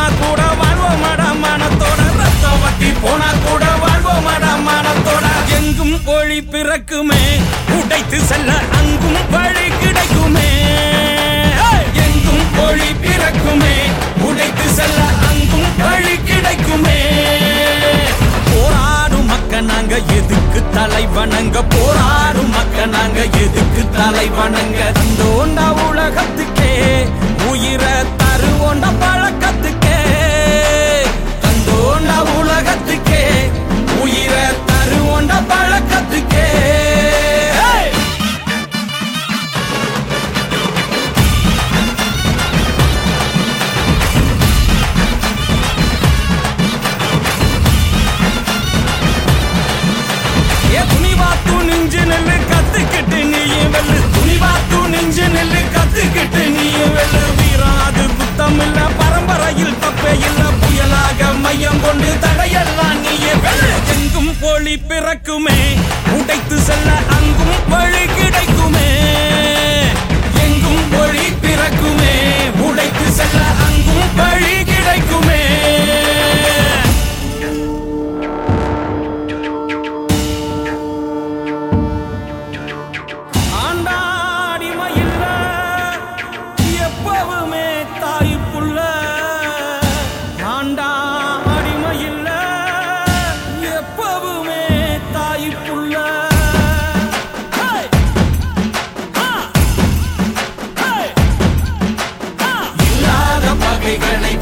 கூட வாழ்வோமடா மனத்தோட ரத்தம் வத்தி போனா கூட வாழ்வோமடா மனத்தோட எங்கும் ஒளி பிறக்குமே உடைத்து செல்ல அங்கும் வழி கிடைக்குமே ஏய்! எங்கும் ஒளி பிறக்குமே உடைத்து செல்ல அங்கும் வழி கிடைக்குமே போராடும் மக்க நாங்க எதுக்கு தலை வணங்க போராடும் மக்க நாங்க எதுக்கு தலை வணங்க தந்தோண்டா உலகத்துக்கே உயிரை தருவோண்டா பழக்கத்துக்கே தந்தோண்டா உலகத்துக்கே உயிரை தருவோண்டா பழக்கத்துக்கே Hey! ஏ துணிவா துணிஞ்சு நெல்லு கத்துக்கிட்டு நீயும் வெல்லு துணிவா துணிஞ்சு நெல்லு கத்துக்கிட்டு நீயும் வெல்லு வீரம் அது குத்தம் இல்ல பரம்பரையில் தப்பே இல்ல புயலாக மையம் கொண்டு தடையெல்லாம் நீயே வெல்லு எங்கும் ஒளி பிறக்குமே உடைத்து செல்ல அங்கும் வழி கிடைக்குமே எங்கும் ஒளி பிறக்குமே உடைத்து செல்ல அங்கும் வழி கிடைக்குமே ஆண்டாடிமை இல்ல எப்பவுமே தாய் புள்ள ஆண்டாடிமை இல்ல எப்பவுமே தாய் புள்ள Hey! Ha! Hey! Ha! இல்லாத பகைகளை